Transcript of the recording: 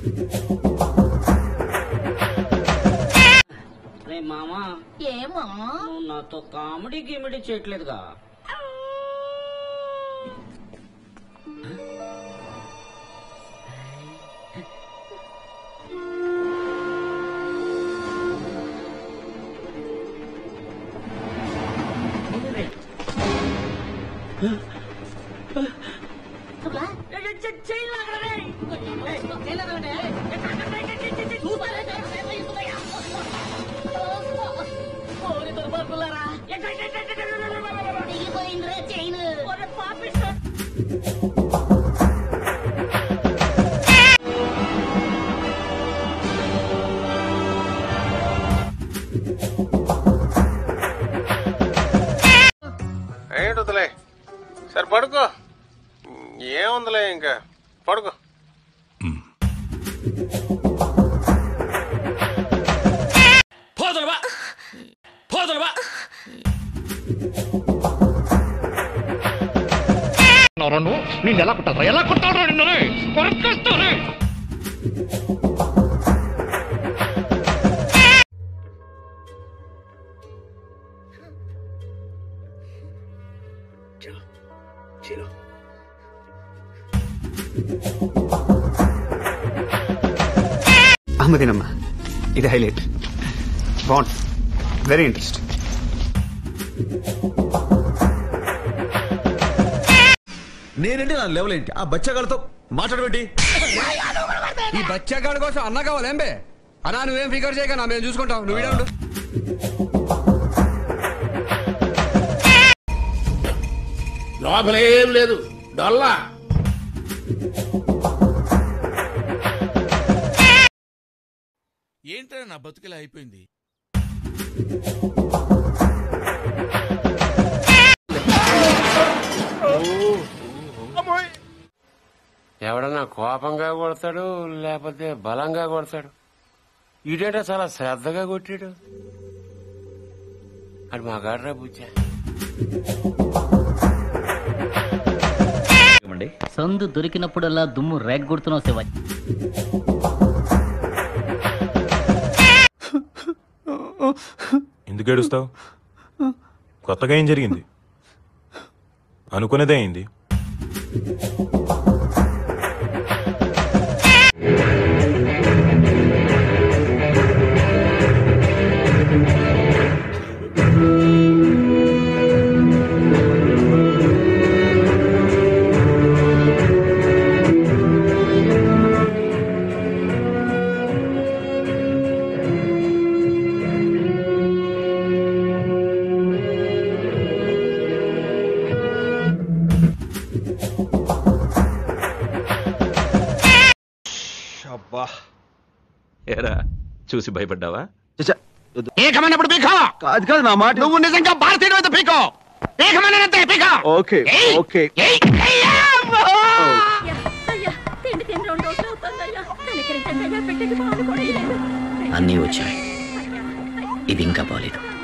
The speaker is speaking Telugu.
రే మామా ఏమో నువ్వు నాతో కామెడీ గిమిడీ చేయట్లేదుగా దిగిపోయిందిరా చైన్ ఏంటి వదిలే సరే పడుకో ఏముందిలే ఇంకా పడుకో పోదలవా పోదలవా నిన్ను ఎలా కొట్టారా ఎలా కొట్టారా నిన్ను కొరకేస్తాను అహ్మదీనమ్మా ఇది హైలైట్ బాగుంది వెరీ ఇంట్రెస్ట్ నేనంటే నా లెవెల్ ఏంటి ఆ బచ్చగాళ్ళతో మాట్లాడబెట్టి ఈ బచ్చాగాడి కోసం అన్న కావాలి ఏం బే అన్నా నువ్వేం ఫిగర్ చేయక నా మేము చూసుకుంటాం నువ్వు ఈడ ఉండు లోపల ఏం లేదు డొల్లా ఏంట్రా నా బతుకులా అయిపోయింది ఎవడన్నా కోపంగా కొడతాడు లేకపోతే బలంగా కొడతాడు ఈడేటో చాలా శ్రద్ధగా కొట్టాడు అది మా గాడ్రా బుచ్చా సందు దొరికినప్పుడల్లా దుమ్ము రేగ్గొడుతున్నావు శివాజీ ఎందుకు ఏడుస్తావు కొత్తగా ఏం జరిగింది అనుకునేదే అయింది ఏరా చూసి భయపడ్డావా ఏకమైనప్పుడు పీకో కాదు కాదు నా మాట నువ్వు నిజంగా భారతీయుడు అయితే పీకో ఏకమైనంతే పీకో ఓకే ఓకే ఏయ్, ఏయ్, అమ్మా! అయ్యా తిండి తిండి రెండు రోజులు అవుతుందయ్యా కనికరించండి అయ్యా పెట్టేది పాలు కూడా లేదు అన్నీ వచ్చాయి ఇది ఇంకా బాలేదు